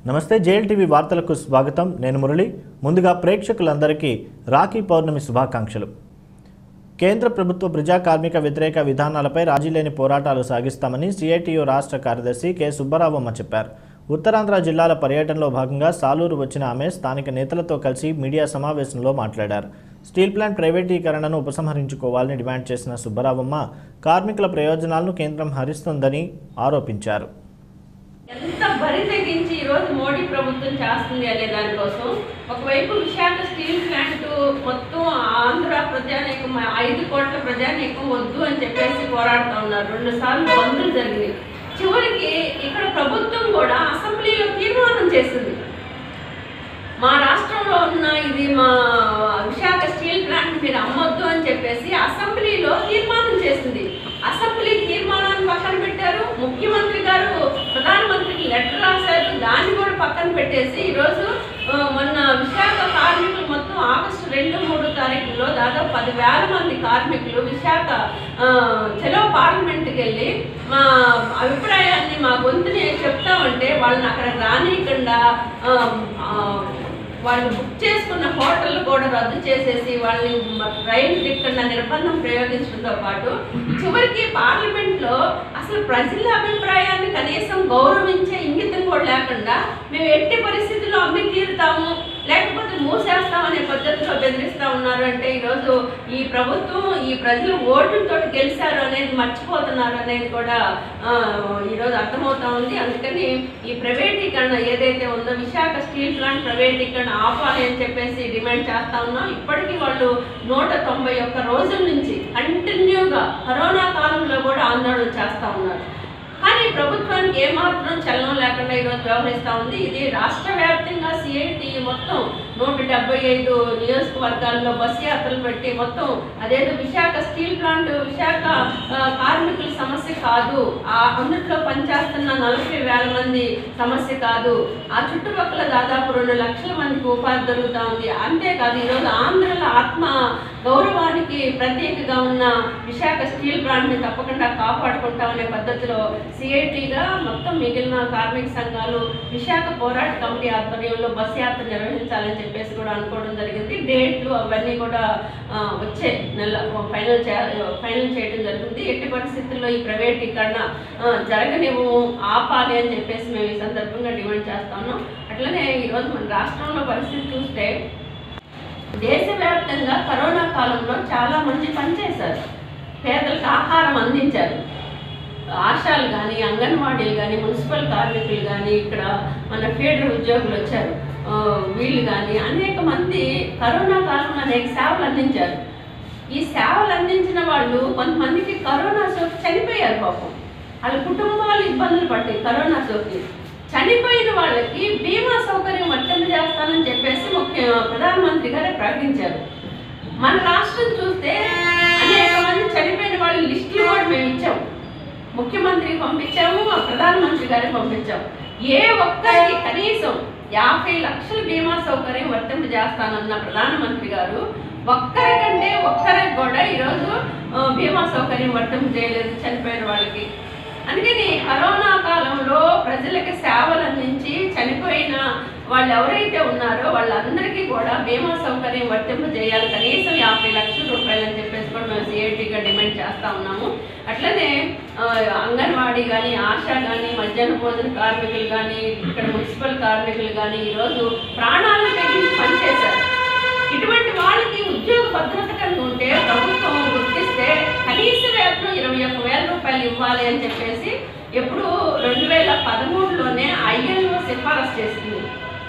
నమస్తే JL TV వార్తలకు స్వాగతం నేను మురళి ముందుగా ప్రేక్షకులందరికీ రాఖీ పౌర్ణమి శుభాకాంక్షలు కేంద్ర ప్రభుత్వ ప్రజా కార్మిక వ్యతిరేక విధానాలపై రాజీలేని పోరాటాలు సాగిస్తామని సిఐటియు రాష్ట్ర కార్యదర్శి కె సుబ్బారావమ్మ చెప్పారు ఉత్తరాంధ్ర జిల్లాల పర్యటనలో భాగంగా సాలూరు వచ్చిన ఆమె స్థానిక నేతలతో కలిసి మీడియా సమావేశంలో మాట్లాడారు స్టీల్ ప్లాంట్ ప్రైవేటీకరణను ఉపసంహరించుకోవాలని డిమాండ్ చేసిన సుబ్బరావమ్మ కార్మికుల ప్రయోజనాలను కేంద్రం హరిస్తుందని ఆరోపించారు ఎంత బరి తెగించి ఈరోజు మోడీ ప్రభుత్వం చేస్తుంది అనే దానికోసం ఒకవైపు విశాఖ స్టీల్ ప్లాంట్ మొత్తం ఆంధ్ర ప్రజానీకం ఐదు కోట్ల ప్రజానీకం వద్దు అని చెప్పేసి పోరాడుతూ ఉన్నారు రెండు సార్లు బంధులు జరిగినాయి చివరికి ఇక్కడ ప్రభుత్వం కూడా అసెంబ్లీలో తీర్మానం చేసింది మా రాష్ట్రంలో ఉన్న ఇది మా విశాఖ స్టీల్ ప్లాంట్ మీరు అమ్మొద్దు అని చెప్పేసి అసెంబ్లీలో తీర్మానం చేసింది అసెంబ్లీ తీర్మానాన్ని పక్కన పెట్టారు ముఖ్యమంత్రి గారు ప్రధానమంత్రికి లెటర్ రాశారు దాన్ని కూడా పక్కన పెట్టేసి ఈరోజు ఆ, మొన్న విశాఖ కార్మికులు మొత్తం ఆగస్టు రెండు మూడు తారీఖుల్లో దాదాపు పదివేల మంది కార్మికులు విశాఖ ఆ, చలో పార్లమెంట్కి వెళ్ళి మా అభిప్రాయాన్ని మా గొంతుని చెప్తామంటే వాళ్ళని అక్కడ రానియకుండా ఆ, ఆ, వాళ్ళు బుక్ చేసుకున్న హోటల్ కూడా రద్దు చేసేసి వాళ్ళని మ- రైలు టిక్కెట్ల నిర్బంధం ప్రయోగించడంతో పాటు చివరికి పార్లమెంట్లో అసలు ప్రజల అభిప్రాయాన్ని కనీసం గౌరవించే ఇంగితం కూడా లేకుండా మేము ఎట్టి పరిస్థితుల్లో అమ్మి తీరుతాము లేకపోతే మూసేస్తాం అనే పద్ధతిలో బెదిరిస్తా ఉన్నారు అంటే ఈరోజు ఈ ప్రభుత్వం ఈ ప్రజలు ఓట్లతో గెలిచారు అనేది మర్చిపోతున్నారు అనేది కూడా ఆ, ఈరోజు అర్థమవుతా ఉంది అందుకని ఈ ప్రైవేటీకరణ ఏదైతే ఉందో విశాఖ స్టీల్ ప్లాంట్ ప్రైవేటీకరణ ఆపాలి అని చెప్పేసి డిమాండ్ చేస్తా ఉన్నాం ఇప్పటికీ వాళ్ళు నూట తొంభై ఒక్క రోజుల నుంచి కంటిన్యూగా కరోనా కాలంలో కూడా ఆందోళన చేస్తా ఉన్నారు కానీ ప్రభుత్వానికి ఏమాత్రం చలనం లేకుండా ఈరోజు వ్యవహరిస్తూ ఉంది ఇది రాష్ట్ర వ్యాప్తంగా సిఐటి మొత్తం నూట డెబ్బై ఐదు నియోజకవర్గాల్లో బస్సు యాత్రలు పెట్టి మొత్తం అదేదో విశాఖ స్టీల్ ప్లాంట్ విశాఖ ఆ, కార్మికుల సమస్య కాదు ఆ అందుట్లో పనిచేస్తున్న నలభై వేల మంది సమస్య కాదు ఆ చుట్టుపక్కల దాదాపు రెండు లక్షల మందికి ఉపాధి దొరుకుతా ఉంది అంతేకాదు ఈరోజు ఆంధ్రలో ఆత్మ గౌరవానికి ప్రత్యేకగా ఉన్న విశాఖ స్టీల్ ప్లాంట్ని తప్పకుండా కాపాడుకుంటామనే పద్ధతిలో సిఐటిగా మొత్తం మిగిలిన కార్మిక సంఘాలు విశాఖ పోరాట కమిటీ ఆధ్వర్యంలో బస్ యాత్ర నిర్వహించాలని చెప్పేసి కూడా అనుకోవడం జరిగింది డేట్లు అవన్నీ కూడా ఆ, వచ్చే నెల ఫైనల్ చే ఫైనల్ చేయడం జరుగుతుంది ఎట్టి పరిస్థితుల్లో ఈ ప్రైవేటీకరణ ఆ, జరగనివ్వు ఆపాలి అని చెప్పేసి మేము ఈ సందర్భంగా డిమాండ్ చేస్తాము అట్లనే ఈరోజు మన రాష్ట్రంలో పరిస్థితి చూస్తే దేశవ్యాప్తంగా కరోనా కాలంలో చాలా మంది పనిచేశారు పేదలకు ఆహారం అందించారు ఆశాలు కానీ అంగన్వాడీలు కానీ మున్సిపల్ కార్మికులు కానీ ఇక్కడ మన ఫీడర్ ఉద్యోగులు వచ్చారు ఆ, వీళ్ళు కానీ అనేక మంది కరోనా కాలంలో అనేక సేవలు అందించారు ఈ సేవలు అందించిన వాళ్ళు కొంతమందికి కరోనా సోకి చనిపోయారు పాపం వాళ్ళ కుటుంబాలు ఇబ్బందులు పడ్డాయి కరోనా సోకి చనిపోయిన వాళ్ళకి బీమా సౌకర్యం వర్తింప చేస్తానని చెప్పేసి ముఖ్య ప్రధానమంత్రి గారే ప్రకటించారు మన రాష్ట్రం చూస్తే అనేక మంది చనిపోయిన వాళ్ళ లిస్టులు కూడా మేము ఇచ్చాము ముఖ్యమంత్రికి పంపించాము ఆ ప్రధానమంత్రి గారికి పంపించాము ఏ ఒక్కరికి కనీసం యాభై లక్షల బీమా సౌకర్యం వర్తింప చేస్తానన్న ప్రధానమంత్రి గారు ఒక్కరికంటే ఒక్కరికి కూడా ఈరోజు ఆ, బీమా సౌకర్యం వర్తింప చేయలేదు చనిపోయిన వాళ్ళకి అందుకని కరోనా కాలంలో ప్రజలకి సేవలు అందించి చనిపోయిన వాళ్ళు ఎవరైతే ఉన్నారో వాళ్ళందరికీ కూడా బీమా సౌకర్యం వర్తింప చేయాలి కనీసం యాభై లక్షల రూపాయలు అని చెప్పేసి కూడా మేము సిఐటిగా డిమాండ్ చేస్తా ఉన్నాము అట్లనే ఆ, అంగన్వాడీ కానీ ఆశా కానీ మధ్యాహ్న భోజన కార్మికులు కానీ ఇక్కడ మున్సిపల్ కార్మికులు కానీ ఈరోజు ప్రాణాలను తెగించి పనిచేశారు ఇటువంటి వాళ్ళకి ఉద్యోగ భద్రత కలిగి ఉంటే ప్రభుత్వం గుర్తిస్తే కనీస వేతనం ఇరవై ఒక్క వేల రూపాయలు ఇవ్వాలి అని చెప్పేసి ఎప్పుడు రెండు వేల పదమూడులోనే ఐఎల్ఓ సిఫారసు చేసింది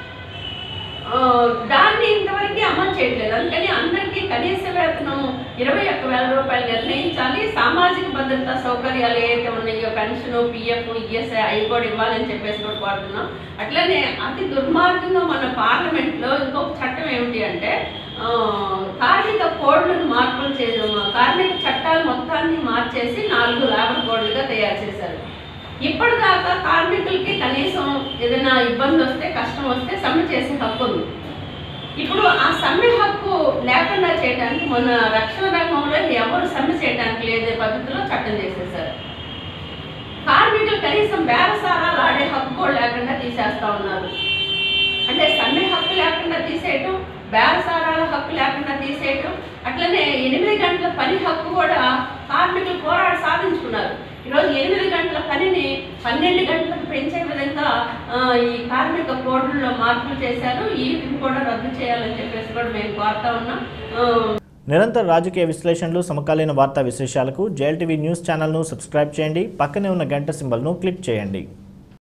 ఆ, దాన్ని ఇంతవరకు అమలు చేయట్లేదు అందుకని అందరికీ కనీస వేతనం ఇరవై ఒక్క వేల రూపాయలు నిర్ణయించాలి సామాజిక భద్రతా సౌకర్యాలు ఏవైతే ఉన్నాయో పెన్షన్ పిఎఫ్ ఈఎస్ఐ అవి కూడా ఇవ్వాలని చెప్పేసి కూడా కోరుతున్నాం అట్లనే అతి దుర్మార్గంగా మన పార్లమెంట్లో ఇంకొక చట్టం ఏమిటి అంటే ఆ, కార్మిక కోడ్లను మార్పులు చేయడం కార్మిక చట్టాలు మొత్తాన్ని మార్చేసి నాలుగు లేబర్ కోడ్లుగా తయారు చేశారు ఇప్పటిదాకా కార్మికులకి కనీసం ఏదైనా ఇబ్బంది వస్తే కష్టం వస్తే సమ్మె చేసే హక్కు ఉంది ఇప్పుడు ఆ సమ్మె హక్కు లేకుండా చేయడానికి మన రక్షణ రంగంలో ఎవరు సమ్మె చేయడానికి లేదే పద్ధతిలో చట్టం చేసేసారు కార్మికులు కనీసం బేరసారాలు ఆడే హక్కు కూడా లేకుండా తీసేస్తా ఉన్నారు అంటే సమ్మె హక్కు లేకుండా తీసేయటం బేరసారాల హక్కు లేకుండా తీసేయటం అట్లనే ఎనిమిది గంటల పని హక్కు కూడా కార్మికులు పోరాడి సాధించుకున్నారు ఈరోజు ఎనిమిది గంటల పనిని పన్నెండు గంటలకు పెంచే విధంగా ఆ, ఈ కార్మిక కోడ్లలో మార్పులు చేశారు ఈ కూడా రద్దు చేయాలని చెప్పేసి కూడా మేము కోరుతా ఉన్నాం ఆ, నిరంతర రాజకీయ విశ్లేషణలు సమకాలీన వార్తా విశేషాలకు జేఎల్టీవీ న్యూస్ ఛానల్ను సబ్స్క్రైబ్ చేయండి పక్కనే ఉన్న గంట సింబల్ను క్లిక్ చేయండి